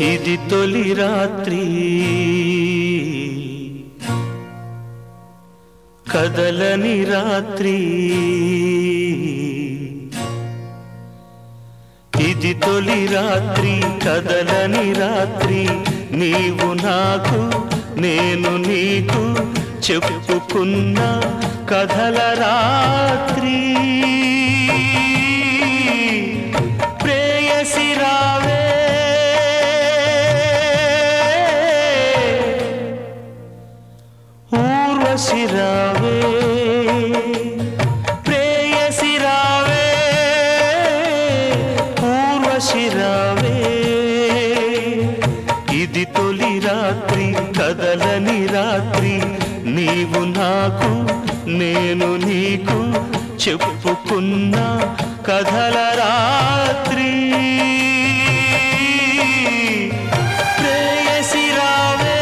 ఇది తొలి రాత్రి కదలని రాత్రి ఇది తొలి రాత్రి కదలని రాత్రి నీవు నాకు నేను నీకు చెప్పుకున్న కథల రాత్రి ప్రేయసి రావే ఊర్వశి రావే ప్రేయసి రావే ఊర్వశి రావే ఇది తొలి రాత్రి కదలని రాత్రి నీవు నాకు నేను నీకు చెప్పుకున్న కథల రాత్రి ప్రేయసి రావే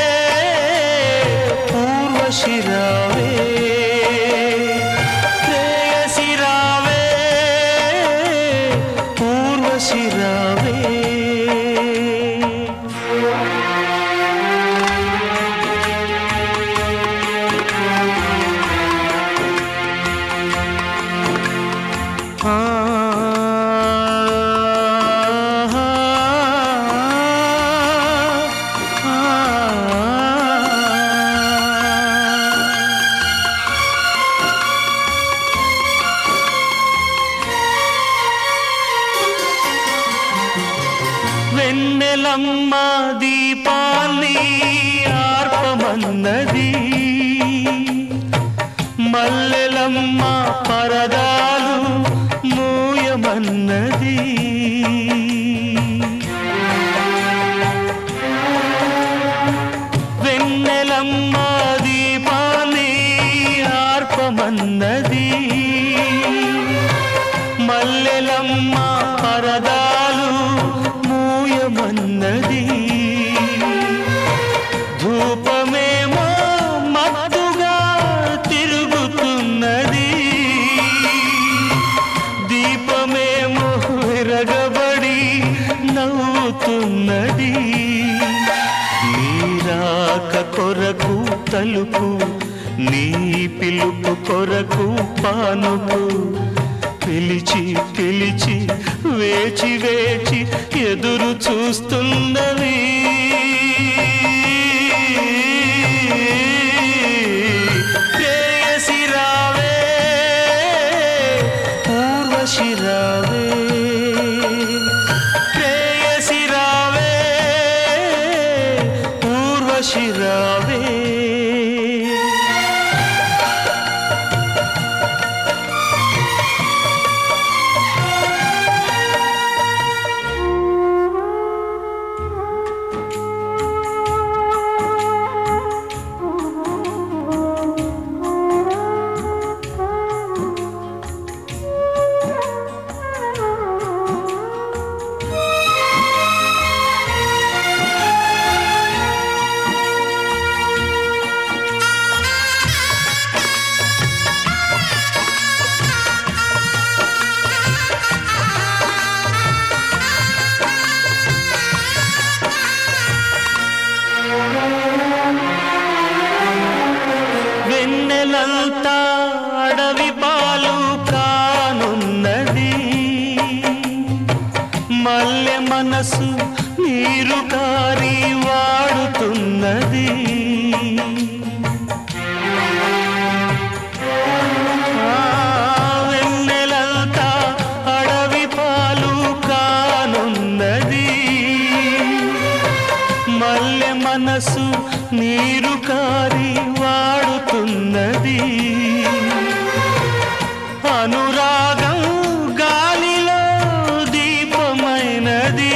ఊర్వశి రావే ప్రేయసి రావే ఊర్వశి రావే వెన్నెలమ్మ దీపాన్ని ఆర్పమన్నది మల్లెలమ్మ పరదాలు మూయమన్నది వెన్నెలమ్మ దీపాన్ని ఆర్పమన్నది మల్లెలమ్మ పరదాలు మూయమన్నది ధూపమేమో మత్తుగా తిరుగుతున్నది దీపమేమో విరగబడి నవ్వుతున్నది నీరాక కొరకు తలుపు నీ పిలుపు కొరకు పానుపు పిలిచి పిలిచి వేచి వేచి ఎదురు చూస్తున్నవి ప్రేయసి రావే పూర్వశి రావే ప్రేయసి రావే పూర్వశి రావే వెన్నెలంతా అడవి పాలు కానున్నది మల్లె మనసు నీరు కారి వాడుతున్నది ఆ, వెన్నెలంతా అడవి పాలు కానున్నది మల్లె మనసు నీరు కారి వాడుతున్నది అనురాగం గాలిలో దీపమైనది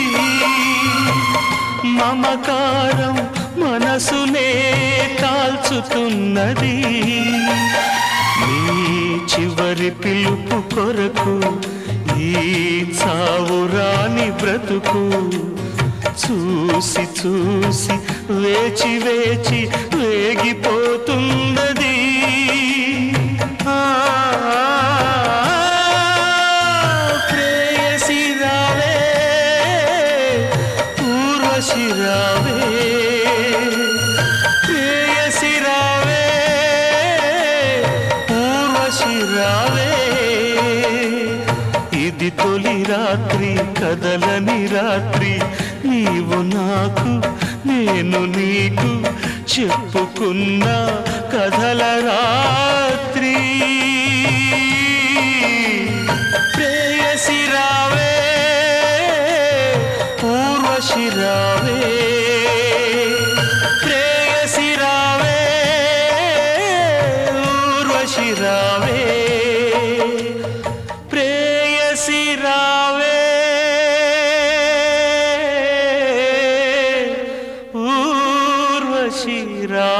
మమకారం మనసునే కాల్చుతున్నది నీ చివరి పిలుపు కొరకు ఈ చావురాని బ్రతుకు చూసి చూసి వేచి వేచి వేగిపోతున్నది ఆ, ప్రేయసి రావే రావే ఇది తొలి రాత్రి కదలని రాత్రి నీవు నాకు నేను నీకు చెప్పుకున్న కథల రాత్రి ప్రేయసి రావే ఊర్వశి రావే ప్రేయసి రావే ఊర్వశి రావే ప్రేయసి రావే ఊర్వశి రావే